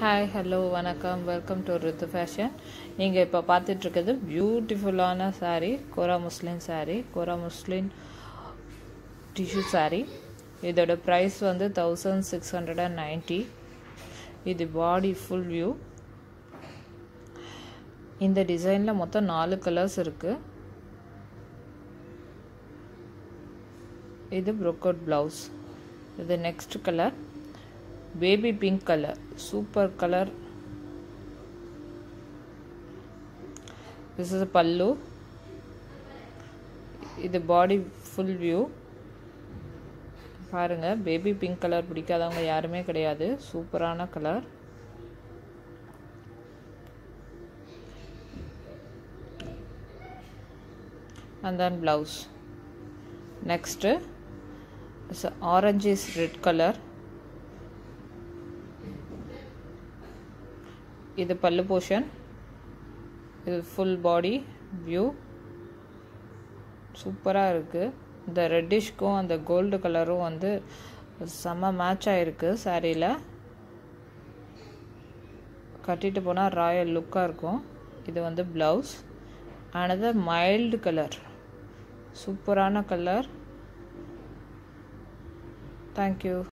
hi hello வணக்கம் welcome to Rithu fashion நீங்கள் இப்போ பார்த்துட்ருக்கிறது பியூட்டிஃபுல்லான saree kora muslin saree kora muslin tissue saree இதோட ப்ரைஸ் வந்து thousand six hundred and ninety இது பாடி ஃபுல் வியூ இந்த டிசைனில் மொத்தம் நாலு கலர்ஸ் இருக்குது இது ப்ரொக்கோட் ப்ளவுஸ் இது next colour baby pink colour super colour this is pallu இது பாடி ஃபுல் வியூ பாருங்க பேபி பிங்க் கலர் பிடிக்காதவங்க யாருமே கிடையாது சூப்பரான colour and then blouse next is orange is red color இது பல்லு போர்ஷன் இது ஃபுல் பாடி வியூ சூப்பராக இருக்குது இந்த ரெட்டிஷ்க்கும் அந்த கோல்டு கலரும் வந்து செம்ம மேட்ச் ஆகிருக்கு சாரியில் கட்டிட்டு போனால் ராயல் லுக்காக இருக்கும் இது வந்து ப்ளவுஸ் அனதர் மைல்டு கலர் சூப்பரான கலர் தேங்க்யூ